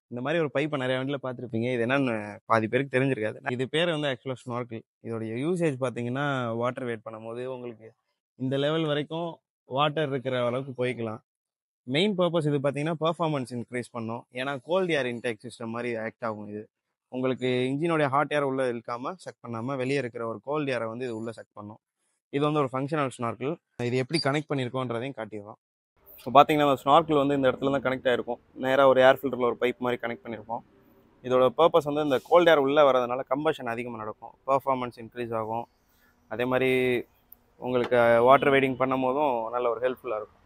இந்த மாதிரி ஒரு பைப்பை நிறைய வண்டியில் பார்த்துருப்பீங்க இது என்னன்னு பாதி பேருக்கு தெரிஞ்சிருக்காது இது பேர் வந்து ஆக்சுவலாக ஸ்னார்க்கிள் இதோடைய யூசேஜ் பார்த்தீங்கன்னா வாட்டர் வெயிட் பண்ணும்போது உங்களுக்கு இந்த லெவல் வரைக்கும் வாட்டர் இருக்கிற அளவுக்கு போய்க்கலாம் மெயின் பர்பஸ் இது பார்த்தீங்கன்னா பர்ஃபார்மன்ஸ் இன்க்ரீஸ் பண்ணும் ஏன்னா கோல்ட் ஏர் இன்டேக் சிஸ்டம் மாதிரி ஆக்ட் ஆகும் இது உங்களுக்கு இன்ஜினோடைய ஹாட் ஏர் உள்ளே இழுக்காமல் செக் பண்ணாமல் வெளியே இருக்கிற ஒரு கோல்ட் ஏரை வந்து இது உள்ளே செக் பண்ணும் இது வந்து ஒரு ஃபங்க்ஷனல் ஸ்னார்க்கிள் இது எப்படி கனெக்ட் பண்ணியிருக்கோன்றதையும் காட்டிடுறோம் இப்போ பார்த்தீங்கன்னா அந்த ஸ்னார்க்கிள் வந்து இந்த இடத்துல தான் கனெக்ட் ஆகிருக்கும் நேராக ஒரு ஏர் ஃபில்டரில் ஒரு பைப் மாதிரி கனெக்ட் பண்ணியிருப்போம் இதோட பர்பஸ் வந்து இந்த கோல்ட் ஏர் உள்ளே வரதுனால கம்பஷன் அதிகமாக நடக்கும் பர்ஃபார்மன்ஸ் இன்க்ரீஸ் ஆகும் அதே மாதிரி உங்களுக்கு வாட்டர் வெயிடிங் பண்ணும் போதும் நல்ல ஒரு ஹெல்ப்ஃபுல்லாக இருக்கும்